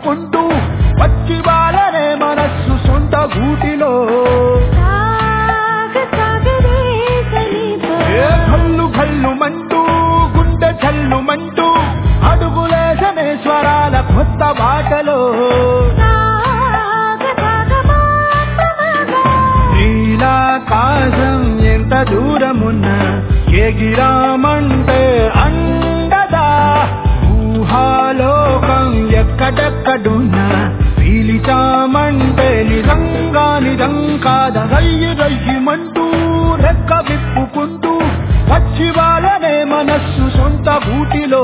విప్పుకుంటూ వచ్చి వాళ్ళనే మనస్సు సొంత గూటిలో సాగ సాగరే సమీప ఏ కళ్ళు కళ్ళు మంటూ గుండె చల్లు మంటూ అడుగులేసనే స్వరాల కొత్త బాటలో సాగ సాగ మాత్రమగా నీలాకాశం ఎంత దూరమున్నా ఎగిరామంటే అండదా ఊహాలోకం ఎక్కడెక్కడున్నా పీలిచామంటే నిజంగా నిజం కాద రయ్యి రయ్యిమంటూ రెక్క విప్పుకుంటూ వచ్చి వాళ్ళనే మనస్సు సొంత గూటిలో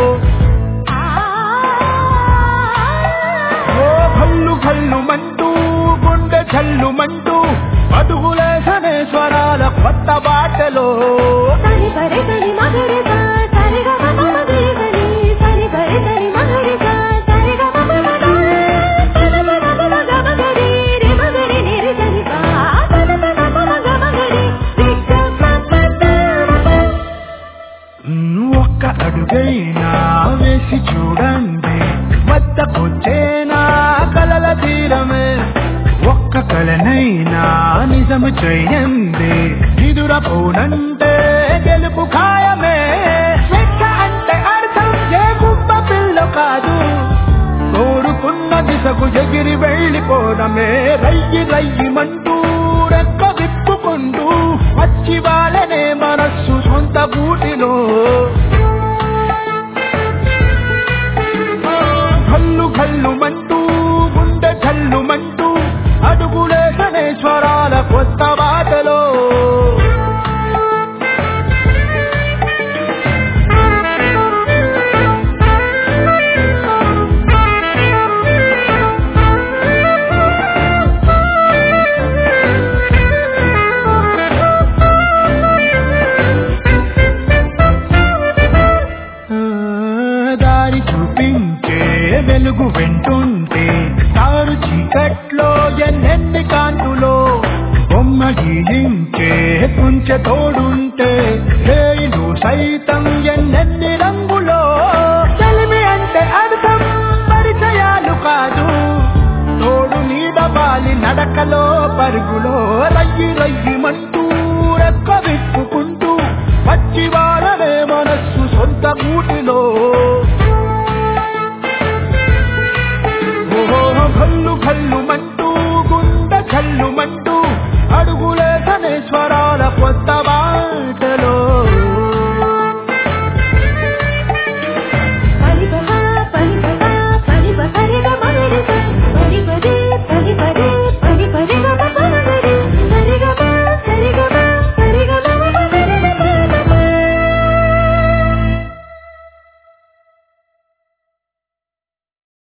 ఓ కళ్ళు కళ్ళు మంటూ గుండె చల్లు మంటూ అడుగులేసనే స్వరాల కొత్త బాటలో సరి పరి సరి మగరి సా సరి గ మ మ మగరి సరి సరి పరి సరి మగరి సా సరి గ మ మ మ సరి గ మ మ మ గ మగరి రి మగరి ని రి సరి పా సరి గ మ మ గ మగరి రి గ మ మ ద మ ఉమ్, ఒక్క అడుగైనా వేసి చూడండి వద్దకొచ్చేనా కలల తీరమే ఒక్క కలనైనా నిజము చేయండి నిదురపోనంటే గెలుపు ఖాయమే స్వేచ్ఛ అంటే అర్థం ఏ గుబ్బ పిల్ల కాదు కోరుకున్న దిశకు ఎగిరి వెళ్ళిపోవడమే రయ్యి రయ్యిమంటూ రెక్క విప్పుకుంటూ వచ్చి వాళ్ళనే మనస్సు సొంత గూటిలో కళ్ళు కళ్ళు మంటూ గుండె కళ్ళు మంటూ అడుగులేసనే స్వరాల కొత్త బాటలో ఆ, దారి చూపించే వెలుగు వెంటుంటే తారు చీకట్లో ఎన్నెన్ని కాంతులో బొమ్మ గీయించే కుంచె తోడుంటే రేయిలు సైతం ఎన్నెన్ని రంగులో చలిమి అంటే అర్థం పరిచయాలు కాదు తోడు నీడ వాలి నడకలో పరుగులో రయ్యి రయ్యి మంటూ రెక్క విప్పు